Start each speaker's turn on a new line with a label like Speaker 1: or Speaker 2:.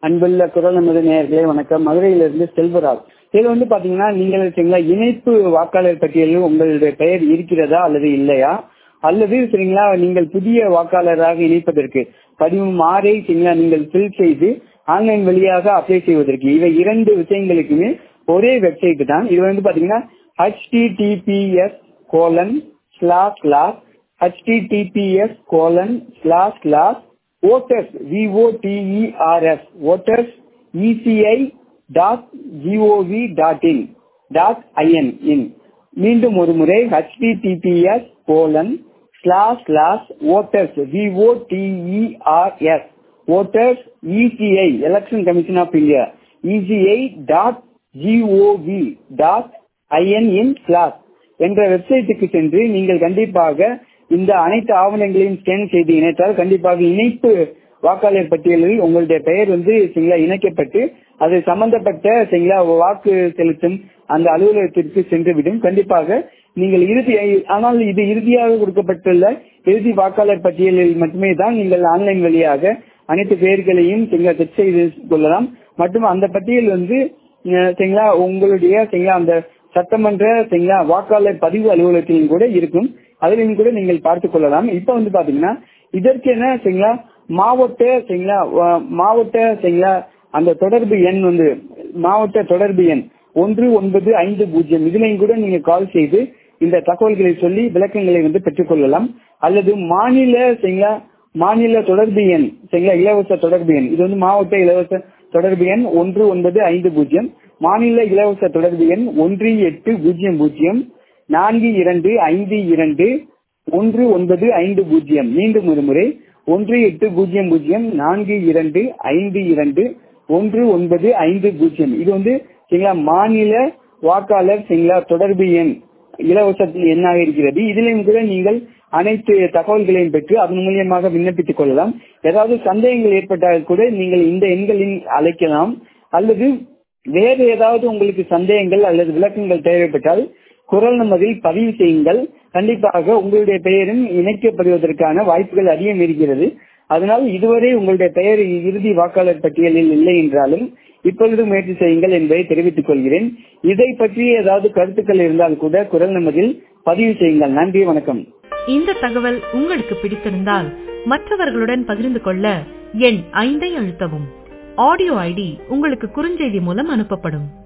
Speaker 1: அன்புள்ள குரல் நமது நேயர்களே வணக்கம் மதுரையிலிருந்து செல்வராஜ் இதுல வந்து பாத்தீங்கன்னா நீங்கள் சரிங்களா இணைப்பு வாக்காளர் பட்டியலில் உங்களுடைய பெயர் இருக்கிறதா அல்லது இல்லையா அல்லது சரிங்களா நீங்கள் புதிய வாக்காளராக இணைப்பதற்கு படிவம் ஆறை சரிங்களா நீங்கள் ஃபில் செய்து ஆன்லைன் வழியாக அப்ளை செய்வதற்கு இவை இரண்டு விஷயங்களுக்குமே ஒரே வெப்சைட் தான் இது வந்து பாத்தீங்கன்னா HTTPS colon slash slash HTTPS colon slash slash voters V O T E R S voters ECI dot GOV dot in dot IN in மீண்டும் ஒரு முறை HTTPS colon slash slash voters V O T E R S voters ECI election commission of India ECI dot GOV dot IN in slash என்ற வெப்சைட்டுக்கு சென்று நீங்கள் கண்டிப்பாக இந்த அனைத்து ஆவணங்களையும் ஸ்கேன் செய்து இணைத்தால் கண்டிப்பாக இணைப்பு வாக்காளர் பட்டியலில் உங்களுடைய பெயர் வந்து சரிங்களா இணைக்கப்பட்டு அது சம்பந்தப்பட்ட சரிங்களா வாக்கு செலுத்தும் அந்த அலுவலகத்திற்கு சென்றுவிடும் கண்டிப்பாக நீங்கள் இறுதி ஆனால் இது இறுதியாக கொடுக்கப்பட்டுள்ள இறுதி வாக்காளர் பட்டியலில் மட்டுமே தான் நீங்கள் ஆன்லைன் வழியாக அனைத்து பெயர்களையும் சரிங்களா செக் செய்து கொள்ளலாம் மற்றும் அந்த பட்டியல் வந்து சரிங்களா உங்களுடைய சரிங்களா அந்த சட்டமன்ற சரிங்களா வாக்காளர் பதிவு அலுவலகத்திலும் கூட இருக்கும் அதிலையும் கூட நீங்கள் பார்த்துக் கொள்ளலாம் இப்ப வந்து பாத்தீங்கன்னா இதற்கென சரிங்களா மாவட்ட சரிங்களா மாவட்ட சரிங்களா அந்த தொடர்பு எண் வந்து மாவட்ட தொடர்பு எண் ஒன்று ஒன்பது ஐந்து பூஜ்ஜியம் இதுலையும் கூட நீங்க கால் செய்து இந்த தகவல்களை சொல்லி விளக்கங்களை வந்து பெற்றுக்கொள்ளலாம் அல்லது மாநில சரிங்களா மாநில தொடர்பு எண் சரிங்களா இலவச தொடர்பு எண் இது வந்து மாவட்ட இலவச தொடர்பு எண் ஒன்று ஒன்பது ஐந்து பூஜ்ஜியம் மாநில இலவச தொடர்பு எண் ஒன்று எட்டு பூஜ்ஜியம் பூஜ்ஜியம் நான்கு இரண்டு ஐந்து இரண்டு ஒன்று ஒன்பது ஐந்து பூஜ்ஜியம் மீண்டும் ஒரு முறை ஒன்று எட்டு பூஜ்ஜியம் பூஜ்ஜியம் நான்கு இரண்டு ஐந்து இரண்டு ஒன்று ஒன்பது ஐந்து பூஜ்ஜியம் இது வந்து சரிங்களா மாநில வாக்காளர் சரிங்களா தொடர்பு எண் இலவச எண்ணாக இருக்கிறது இதிலையும் கூட நீங்கள் அனைத்து தகவல்களையும் பெற்று அதன் மூலியமாக விண்ணப்பித்துக் கொள்ளலாம் ஏதாவது சந்தேகங்கள் ஏற்பட்டால் கூட நீங்கள் இந்த எண்களில் அழைக்கலாம் அல்லது வேறு ஏதாவது உங்களுக்கு சந்தேகங்கள் அல்லது விளக்கங்கள் தேவைப்பட்டால் குரல் நமதில் பதிவு செய்யுங்கள் கண்டிப்பாக உங்களுடைய பெயரும் இணைக்கப்படுவதற்கான வாய்ப்புகள் அதிகம் இருக்கிறது அதனால் இதுவரை உங்களுடைய பெயர் இறுதி வாக்காளர் பட்டியலில் இல்லை என்றாலும் இப்பொழுது முயற்சி செய்யுங்கள் என்பதை தெரிவித்துக் கொள்கிறேன் இதை பற்றி ஏதாவது கருத்துக்கள் இருந்தால் கூட குரல் நமதில் பதிவு செய்யுங்கள் நன்றி வணக்கம்
Speaker 2: இந்த தகவல் உங்களுக்கு பிடித்திருந்தால் மற்றவர்களுடன் பகிர்ந்து கொள்ள எண் ஐந்தை அழுத்தவும் ஆடியோ ஐடி உங்களுக்கு குறுஞ்செய்தி மூலம் அனுப்பப்படும்